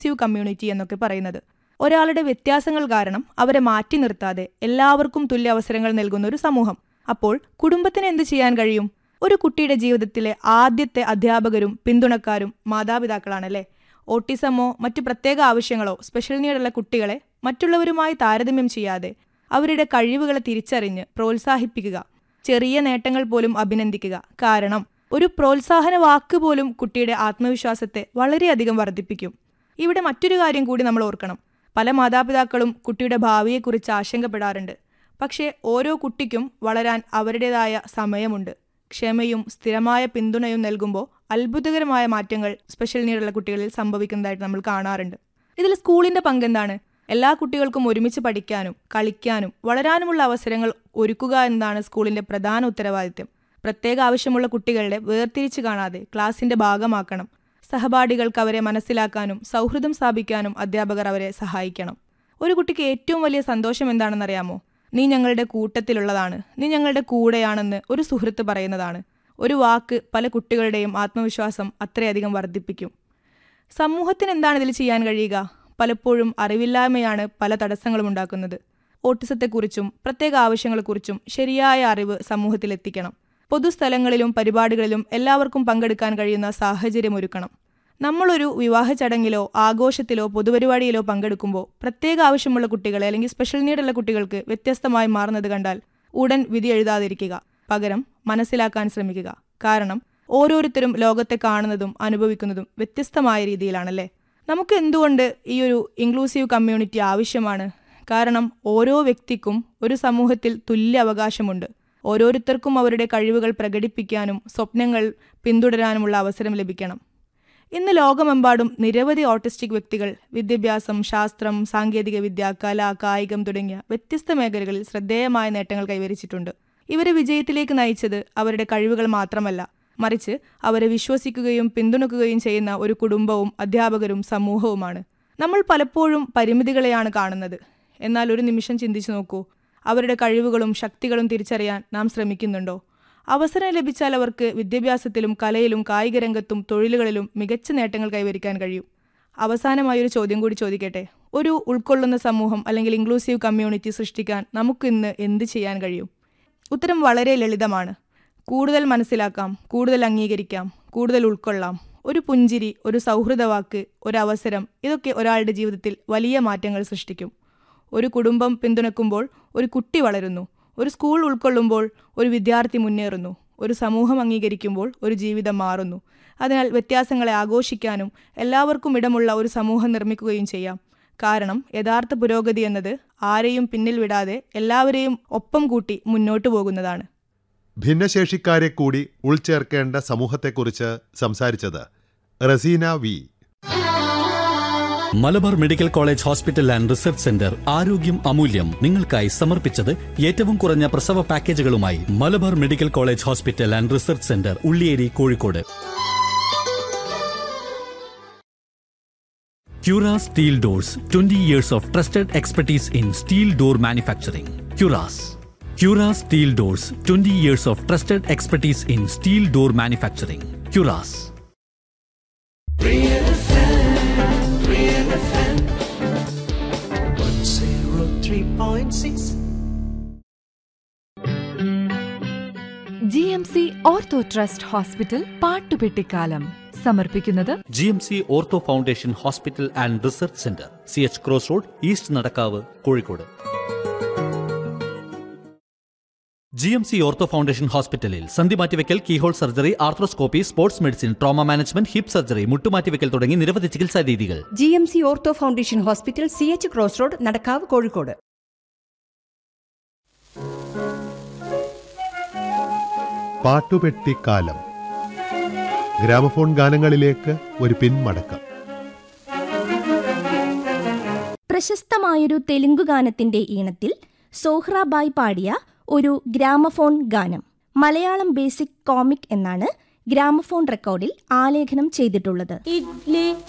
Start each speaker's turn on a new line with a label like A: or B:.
A: Inclusive community എന്നൊക്കെ പറയുന്നത് ഒരാളുടെ വ്യത്യാസങ്ങൾ കാരണം അവരെ മാറ്റി നിർത്താതെ എല്ലാവർക്കും തുല്യ അവസരങ്ങൾ നൽകുന്ന ഒരു സമൂഹം അപ്പോൾ കുടുംബത്തിന് എന്ത് ചെയ്യാൻ കഴിയും ഒരു കുട്ടിയുടെ ജീവിതത്തിലെ ആദ്യത്തെ അധ്യാപകരും പിന്തുണക്കാരും മാതാപിതാക്കളാണല്ലേ ഓട്ടിസമോ മറ്റു പ്രത്യേക ആവശ്യങ്ങളോ സ്പെഷ്യൽ നീഡുള്ള കുട്ടികളെ മറ്റുള്ളവരുമായി താരതമ്യം ചെയ്യാതെ അവരുടെ കഴിവുകളെ തിരിച്ചറിഞ്ഞ് പ്രോത്സാഹിപ്പിക്കുക ചെറിയ നേട്ടങ്ങൾ പോലും അഭിനന്ദിക്കുക കാരണം ഒരു പ്രോത്സാഹന വാക്ക് പോലും കുട്ടിയുടെ ആത്മവിശ്വാസത്തെ വളരെയധികം വർദ്ധിപ്പിക്കും ഇവിടെ മറ്റൊരു കാര്യം കൂടി നമ്മൾ ഓർക്കണം പല മാതാപിതാക്കളും കുട്ടിയുടെ ഭാവിയെക്കുറിച്ച് ആശങ്കപ്പെടാറുണ്ട് പക്ഷേ ഓരോ കുട്ടിക്കും വളരാൻ അവരുടേതായ സമയമുണ്ട് ക്ഷമയും സ്ഥിരമായ പിന്തുണയും നൽകുമ്പോൾ അത്ഭുതകരമായ മാറ്റങ്ങൾ സ്പെഷ്യൽ നീഡുള്ള കുട്ടികളിൽ സംഭവിക്കുന്നതായിട്ട് നമ്മൾ കാണാറുണ്ട് ഇതിൽ സ്കൂളിന്റെ പങ്കെന്താണ് എല്ലാ കുട്ടികൾക്കും ഒരുമിച്ച് പഠിക്കാനും കളിക്കാനും വളരാനുമുള്ള അവസരങ്ങൾ ഒരുക്കുക എന്നതാണ് സ്കൂളിന്റെ പ്രധാന ഉത്തരവാദിത്യം പ്രത്യേക ആവശ്യമുള്ള കുട്ടികളെ വേർതിരിച്ച് കാണാതെ ക്ലാസിന്റെ ഭാഗമാക്കണം സഹപാഠികൾക്ക് അവരെ മനസ്സിലാക്കാനും സൗഹൃദം സ്ഥാപിക്കാനും അധ്യാപകർ അവരെ സഹായിക്കണം ഒരു കുട്ടിക്ക് ഏറ്റവും വലിയ സന്തോഷം എന്താണെന്നറിയാമോ നീ ഞങ്ങളുടെ കൂട്ടത്തിലുള്ളതാണ് നീ ഞങ്ങളുടെ കൂടെയാണെന്ന് ഒരു സുഹൃത്ത് പറയുന്നതാണ് ഒരു വാക്ക് പല കുട്ടികളുടെയും ആത്മവിശ്വാസം അത്രയധികം വർദ്ധിപ്പിക്കും സമൂഹത്തിന് എന്താണ് ഇതിൽ ചെയ്യാൻ കഴിയുക പലപ്പോഴും അറിവില്ലായ്മയാണ് പല തടസ്സങ്ങളും ഉണ്ടാക്കുന്നത് ഓട്ടിസത്തെക്കുറിച്ചും പ്രത്യേക ആവശ്യങ്ങളെക്കുറിച്ചും ശരിയായ അറിവ് സമൂഹത്തിൽ എത്തിക്കണം പൊതുസ്ഥലങ്ങളിലും പരിപാടികളിലും എല്ലാവർക്കും പങ്കെടുക്കാൻ കഴിയുന്ന സാഹചര്യം ഒരുക്കണം നമ്മളൊരു വിവാഹ ചടങ്ങിലോ ആഘോഷത്തിലോ പൊതുപരിപാടിയിലോ പങ്കെടുക്കുമ്പോൾ പ്രത്യേക ആവശ്യമുള്ള കുട്ടികളെ അല്ലെങ്കിൽ സ്പെഷ്യൽ നീഡുള്ള കുട്ടികൾക്ക് വ്യത്യസ്തമായി മാറുന്നത് കണ്ടാൽ ഉടൻ വിധി എഴുതാതിരിക്കുക പകരം മനസ്സിലാക്കാൻ ശ്രമിക്കുക കാരണം ഓരോരുത്തരും ലോകത്തെ കാണുന്നതും അനുഭവിക്കുന്നതും വ്യത്യസ്തമായ രീതിയിലാണല്ലേ നമുക്ക് എന്തുകൊണ്ട് ഈ ഒരു ഇൻക്ലൂസീവ് കമ്മ്യൂണിറ്റി ആവശ്യമാണ് കാരണം ഓരോ വ്യക്തിക്കും ഒരു സമൂഹത്തിൽ തുല്യ അവകാശമുണ്ട് ഓരോരുത്തർക്കും അവരുടെ കഴിവുകൾ പ്രകടിപ്പിക്കാനും സ്വപ്നങ്ങൾ പിന്തുടരാനുമുള്ള അവസരം ലഭിക്കണം ഇന്ന് ലോകമെമ്പാടും നിരവധി ഓട്ടിസ്റ്റിക് വ്യക്തികൾ വിദ്യാഭ്യാസം ശാസ്ത്രം സാങ്കേതികവിദ്യ കല കായികം തുടങ്ങിയ വ്യത്യസ്ത മേഖലകളിൽ ശ്രദ്ധേയമായ നേട്ടങ്ങൾ കൈവരിച്ചിട്ടുണ്ട് ഇവരെ വിജയത്തിലേക്ക് നയിച്ചത് അവരുടെ കഴിവുകൾ മാത്രമല്ല മറിച്ച് അവരെ വിശ്വസിക്കുകയും പിന്തുണക്കുകയും ചെയ്യുന്ന ഒരു കുടുംബവും അധ്യാപകരും സമൂഹവുമാണ് നമ്മൾ പലപ്പോഴും പരിമിതികളെയാണ് കാണുന്നത് എന്നാൽ ഒരു നിമിഷം ചിന്തിച്ചു നോക്കൂ അവരുടെ കഴിവുകളും ശക്തികളും തിരിച്ചറിയാൻ നാം ശ്രമിക്കുന്നുണ്ടോ അവസരം ലഭിച്ചാൽ അവർക്ക് വിദ്യാഭ്യാസത്തിലും കലയിലും കായിക രംഗത്തും തൊഴിലുകളിലും മികച്ച നേട്ടങ്ങൾ കൈവരിക്കാൻ കഴിയും അവസാനമായി ഒരു ചോദ്യം കൂടി ചോദിക്കട്ടെ ഒരു ഉൾക്കൊള്ളുന്ന സമൂഹം അല്ലെങ്കിൽ ഇൻക്ലൂസീവ് കമ്മ്യൂണിറ്റി സൃഷ്ടിക്കാൻ നമുക്കിന്ന് എന്ത് ചെയ്യാൻ കഴിയും ഉത്തരം വളരെ ലളിതമാണ് കൂടുതൽ മനസ്സിലാക്കാം കൂടുതൽ അംഗീകരിക്കാം കൂടുതൽ ഉൾക്കൊള്ളാം ഒരു പുഞ്ചിരി ഒരു സൗഹൃദവാക്ക് ഒരു അവസരം ഇതൊക്കെ ഒരാളുടെ ജീവിതത്തിൽ വലിയ മാറ്റങ്ങൾ സൃഷ്ടിക്കും ഒരു കുടുംബം പിന്തുണക്കുമ്പോൾ ഒരു കുട്ടി വളരുന്നു ഒരു സ്കൂൾ ഉൾക്കൊള്ളുമ്പോൾ ഒരു വിദ്യാർത്ഥി മുന്നേറുന്നു ഒരു സമൂഹം അംഗീകരിക്കുമ്പോൾ ഒരു ജീവിതം മാറുന്നു അതിനാൽ വ്യത്യാസങ്ങളെ ആഘോഷിക്കാനും എല്ലാവർക്കും ഇടമുള്ള ഒരു സമൂഹം നിർമ്മിക്കുകയും ചെയ്യാം കാരണം യഥാർത്ഥ പുരോഗതി എന്നത് ആരെയും പിന്നിൽ വിടാതെ എല്ലാവരെയും ഒപ്പം കൂട്ടി മുന്നോട്ടു പോകുന്നതാണ്
B: ഭിന്നശേഷിക്കാരെ കൂടി ഉൾച്ചേർക്കേണ്ട സമൂഹത്തെക്കുറിച്ച് സംസാരിച്ചത് Raseena V
C: Malabar medical college hospital and research centre ആരോഗ്യം അമൂല്യം നിങ്ങൾക്കായി സമർപ്പിച്ചത് ഏറ്റവും കുറഞ്ഞ പ്രസവ പാക്കേജുകളുമായി Malabar medical college hospital and research centre Ulliyeri Kozhikode Cura Steel Doors 20 years of trusted expertise in steel door manufacturing. Curas. Cura Steel Doors 20 years of trusted expertise in steel door manufacturing. Curas.
D: zero three point six.
E: G M C ortho trust hospital പാട്ടുപെട്ടിക്കാലം സമർപ്പിക്കുന്നത്
C: G M C ortho foundation hospital and research centre C H cross road east Nadakkavu Kozhikode G M C ortho foundation ഹോസ്പിറ്റലിൽ സന്ധി മാറ്റിവെക്കൽ keyhole surgery arthroscopy sports medicine trauma management hip surgery മുട്ടുമാറ്റിവെക്കൽ തുടങ്ങി നിരവധി ചികിത്സാ രീതികൾ
F: G M C ortho foundation hospital C H cross road Nadakkavu Kozhikode
B: പാട്ടുപെട്ടിക്കാലം gramophone ഗാനങ്ങളിലേക്ക് ഒരു പിന്മടക്കം
G: പ്രശസ്തമായൊരു തെലുങ്കു ഗാനത്തിന്റെ ഈണത്തിൽ സോഹ്റാബായ് പാടിയ ഒരു ഗ്രാമഫോൺ ഗാനം മലയാളം ബേസിക് കോമിക് എന്നാണ് ഗ്രാമഫോൺ റെക്കോർഡിൽ ആലേഖനം ചെയ്തിട്ടുള്ളത്
H: ഇഡ്ലി